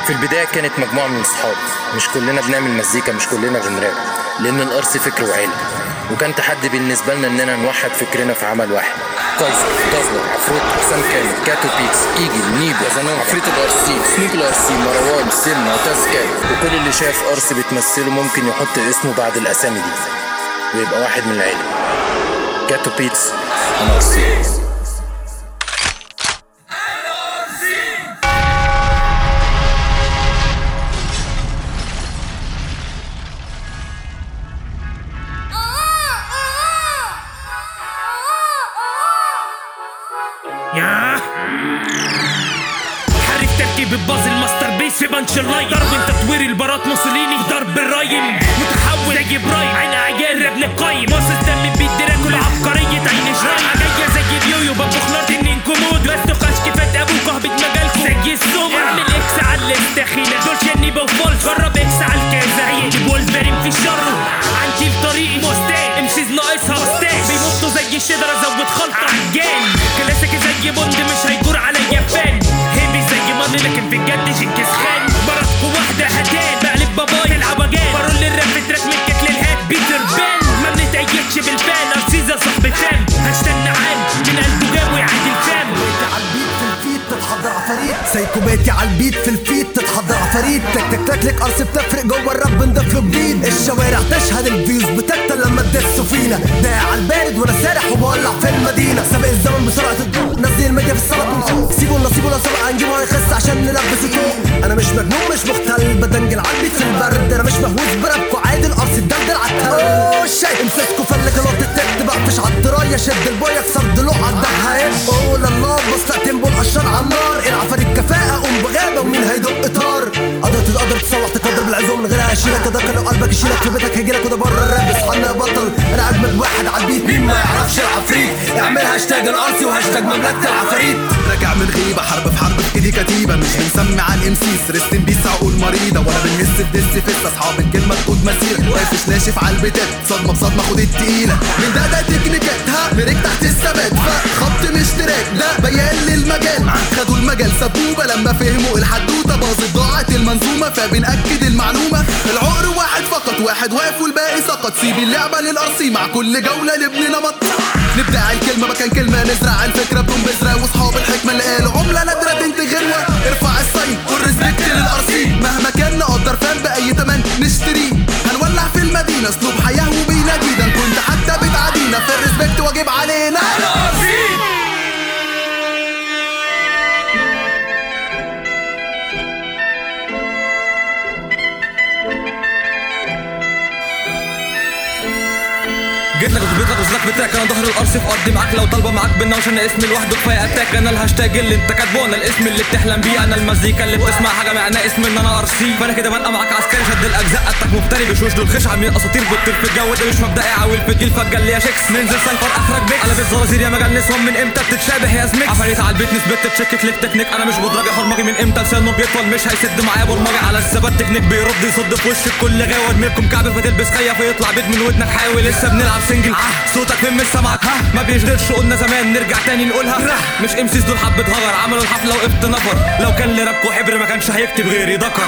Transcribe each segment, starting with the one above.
في البداية كانت مجموعة من الصحاب مش كلنا بنعمل مزيكا مش كلنا بنراب لأن الأرس فكر وعيلة وكان تحدي بالنسبة لنا إننا نوحد فكرنا في عمل واحد قيصر دازلر عفروت حسام كامل كاتو بيكس ايجل نيبو زنون عفريت الارسي سنيك الارسي مروان سن معتز كامل وكل اللي شاف ارس بتمثله ممكن يحط اسمه بعد الاسامي دي ويبقى واحد من العيلة كاتو بيكس انا ارسي ياه حرك تركيب البازل ماستر بيس في بنش اللاين ضرب تطوير البارات موسوليني في ضرب الراين متحول زي برايم عين عيال ابن القايم ماصص دم بيت دراكولا عبقرية عين شرايم جاية زي اليويو بطبخ نار تنين كومود بس تقاش كفات ابوك اهبط مجالكم زي السوم اعمل اكس على الاستخينة دول شنيبة وفولت جرب اكس على الكازا هيقلب وولفرين في شره عندي في طريقي موستاج امسيز ناقصها ستاج بينطوا زي الشجرة زود خلطة عجال كلاسيك زي بوند مش هيجور عليا فان هيبي زي ماني لكن في الجد جنكيز خان مراتكو واحدة هتان بقلب باباي تلعب جان برول الراب في تراك من كتل الهات بيتر بان ما بنتأيدش بالفان ارسيزا صاحب فان هشتغل عام من قلبه جاب ويعدي الفام عالبيت في الفيت تتحضر عفاريت سايكوباتي عالبيت في الفيت تتحضر عفاريت تك تك تك لك ارس بتفرق جوه الرب نضيف له جديد الشوارع تشهد الفيوز بتكتر لما تدسوا فينا ده عالبارد وانا سارح وبولع في المدينه سابق الزمن بسرعه الضوء نزل الميديا في الصلاه ونسوق سيبوا نصيبه لو سبق هنجيبه هيخس عشان نلبس الطوق انا مش مجنون مش مختل بدنجل عالبيت في البرد انا مش مهووس بربكو عادي الارس الدلدل عالتل اوه شايف امسكوا فلك نط التكت بقفش عالدرايه شد البويه اكسر ضلوع عالدها ايش اوه لا الله بص لا تنبو القشار عالنار العفاريت الكفاءه قوم بغابه ومين هيدق طار قدرت تقدر تصلح تقدر بالعزوم من غيرها اشيلك ادق لو قلبك يشيلك في بيتك هيجيلك وده بره الراب اصحى يا بطل انا اجمد واحد عالبيت مين ما يعرفش العفريت اعمل هاشتاج الارسي وهاشتاج مملكه العفاريت راجع من غيبة حرب في حرب في ايدي كتيبة مش بنسمي عن ام سيس ريست ان بيس عقول مريضة ولا بنهز بدس فيس اصحاب الكلمة تقود مسيرة نافش ناشف على البتات صدمة بصدمة خد التقيلة من ده ده تكنيكات ها مريك تحت الثبات فخط مش تراك ده بيان للمجال خدوا المجال سبوبة لما فهموا الحدوتة باظت ضاعت المنظومة فبنأكد المعلومة العقر واحد فقط واحد واقف والباقي سقط سيب اللعبة للارسي مع كل جولة نبني نمط نبدع الكلمة مكان كلمة نزرع الفكرة بدون بذرة واصحاب الحكمة اللي قالوا عملة نادرة تنتج غنوة ارفع الصين والريسبكت للارسي مهما كان نقدر فان بأي تمن نشتريه هنولع في المدينة اسلوب حياة وبينادي ده إن كنت حتى بتعادينا في الريسبكت واجب علينا جيت لك وجبت لك وزلك بتاعك انا ظهر الارض في ارضي معاك لو طالبه معاك بالنوش انا اسمي لوحده كفايه اتاك انا الهاشتاج اللي انت كاتبه انا الاسم اللي بتحلم بيه انا المزيكا اللي بتسمع حاجه معناه اسم ان انا ارسي فانا كده بنقى معاك عسكري شد الاجزاء قدك مفتري بشوش دول خش عاملين اساطير بتطير في الجو ده مش مبدئي عاوي الفيديو الفجل يا شيكس ننزل سايفر اخرك بيك على بيت زرازير يا مجال نسوان من امتى بتتشابه يا زميك عفاريت على البيت نسبة تشيك كليك تكنيك انا مش بدرجة حرمجي من امتى لسانه بيطول مش هيسد معايا برمجي على الثبات تكنيك بيرد يصد في وشك كل غاوة منكم كعب فتلبس خيا فيطلع بيت من ودنك حاول لسه بنلعب سنجل صوتك فين مش سامعك ها ما بيشغلش قلنا زمان نرجع تاني نقولها مش امسيس دول حبة هجر عملوا الحفلة وقفت نفر لو كان لربكو حبر ما كانش هيكتب غيري ذكر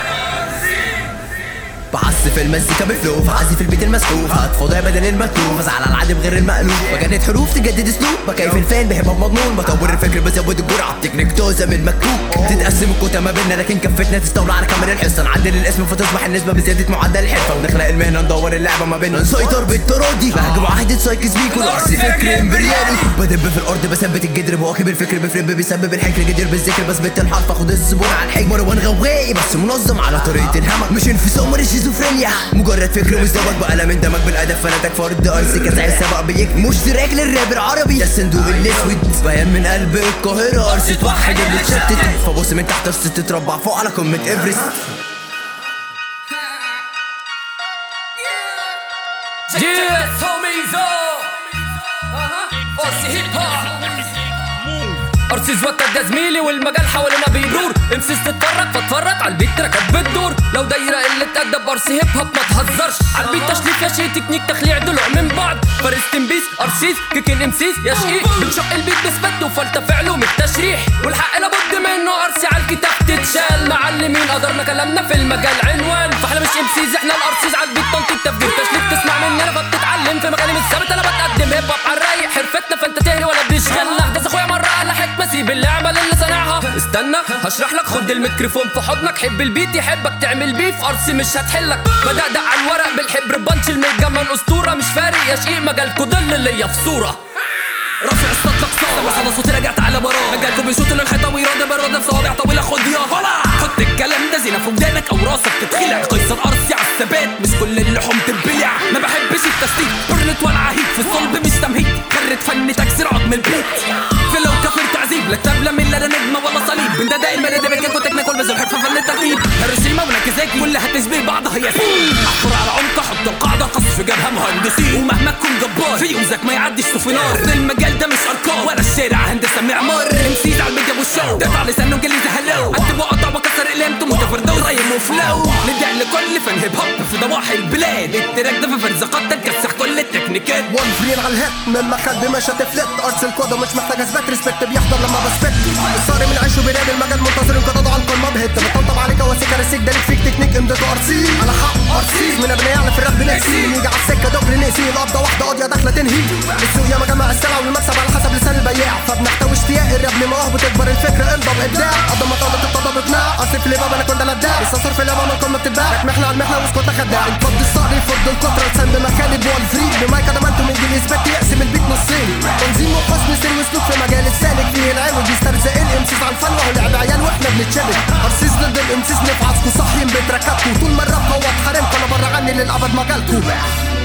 بعزف المزيكا بفلوف عازف البيت المسحوف هتفضع بدل المكتوب ازعل على العادي بغير المألوف مجنة حروف تجدد اسلوب بكيف الفان بهب مضمون بطور الفكر بزود الجرعة تكنيك توزة من مكوك تتقسم الكوتا ما بيننا لكن كفتنا تستولى على كامل الحصة نعدل الاسم فتصبح النسبة بزيادة معدل الحرفة ونخلق المهنة ندور اللعبة ما بيننا نسيطر بالتراضي بهجم عهدة سايكس بيكو الارسي فكر امبريالي بدب في الارض بثبت الجدر بواكب الفكر بفرب بيسبب الحكر جدير بالذكر بثبت الحرف اخد الزبون على الحجم مروان غوائي بس منظم على طريقة الهمك مش انفصام ولا شيزوفرينيا مجرد فكر وزواج بقى من دمك بالادب فنتك فرد ارسي كسع السبق بيك مشترك للراب العربي ده الصندوق الاسود بيان من قلب القاهرة ارسي توحد اللي اتشتت فبص من تحت ارسي تتربع فوق على قمة ايفرست Yes, homies, oh. أرسي هيب هوب أرسي زوكا ده زميلي والمجال حوالينا بيدور امسيس تتفرج فاتفرج على البيت تراكات بتدور لو دايرة قلة أدب أرسي هيب هوب ما تهزرش على البيت تشليف يا شي تكنيك تخليع ضلوع من بعض فارستين بيس أرسيس كيكين امسيس يا شقيق بنشق البيت بثبت وفلتة فعله من التشريح والحق لابد منه أرسي على الكتاب تتشال معلمين دارنا كلامنا في المجال عنوان فاحنا مش امسيز احنا الارسيز على البيت تنطيط تفجير تشليك تسمع مني انا فبتتعلم في مكاني مش ثابت انا بتقدم هيب هوب على الرايق حرفتنا فانت تهري ولا بتشغلنا ده اخويا مره قال حكمه سيب اللعبه للي صانعها استنى هشرح لك خد الميكروفون في حضنك حب البيت يحبك تعمل بيف ارسي مش هتحلك بدقدق على الورق بالحبر بانش المتجمل اسطوره مش فارق يا شقيق مجالكوا ضل اللي في صوره رافع الصوت لقصار بس انا صوتي رجعت على براه مجالكم بيشوطوا للحيطه ويرد برد بصوابع طويله خد يا هلا حط الكلام ده زينه في ودانك او راسك تتخلع قصه ارسي على الثبات مش كل اللحوم تتبلع ما بحبش التسليك برنت ولا عهيد في الصلب مش تمهيد خرت فن تكسير عظم البيت في لو كفر تعذيب لا تبلة من لا نجمه ولا صليب من ده ده المدى بكيف وتكنيكول بس الحرفه فن التركيب هيروشيما وناكازاكي كلها تشبه بعضها يا سيدي احفر على عمق احط القاعده قصف جبهه مهندسين ومهما تكون جبار في يومك ما يعديش في نار أصل المجال ده مش ارقام ولا الشارع هندسه معمار امسيز على الميديا والشو دفع لسانه جليزه هلو اكتب وقطع وكسر اقلامته متفردة ورايم وفلو ندع لكل فن هيب هوب في ضواحي البلاد التراك ده في فرزقات تكسح كل التكنيكات وان فرين على الهيت من مخد مش هتفلت ارس الكود ومش محتاج اثبات ريسبكت بيحضر لما بسبت صاري من عيش وبنام المجال منتظر انقضاضه على القمه بهت بطلطب عليك واسيك رسيك ده ليك فيك تكنيك امضته ارسي على حق ارسيز من ابناء يعلى في الراب بنكسي يجي على السكه دغري نقسي القبضه واحده قاضيه داخله تنهي السوق يا مجمع السلع والمكسب على حسب لسان البياع فبنحتوي اشتياق الراب لمواهب بتكبر الفكره امضى بابداع قد ما طالت الطلب بقناع اصل في الاباب انا كنت لبداع لسه صار في الاباب الكل ما بتتباع محنه على المحنه واسكت خداع الفض الصقر يفض القطره لسان بمكاني بوال فري بمايك ادمانتو من جيل اثبات يقسم البيت نصين تنظيم وحسن سير وسلوك في مجال السالك فيه العوج يسترزق الامسيس على الفن وهو لعب عيال واحنا بنتشبك ارسيس ضد الامسيس نفعصكوا صاحيين بتركبكوا طول ما الراب هو بحرمكوا انا بره عني للابد مجالكوا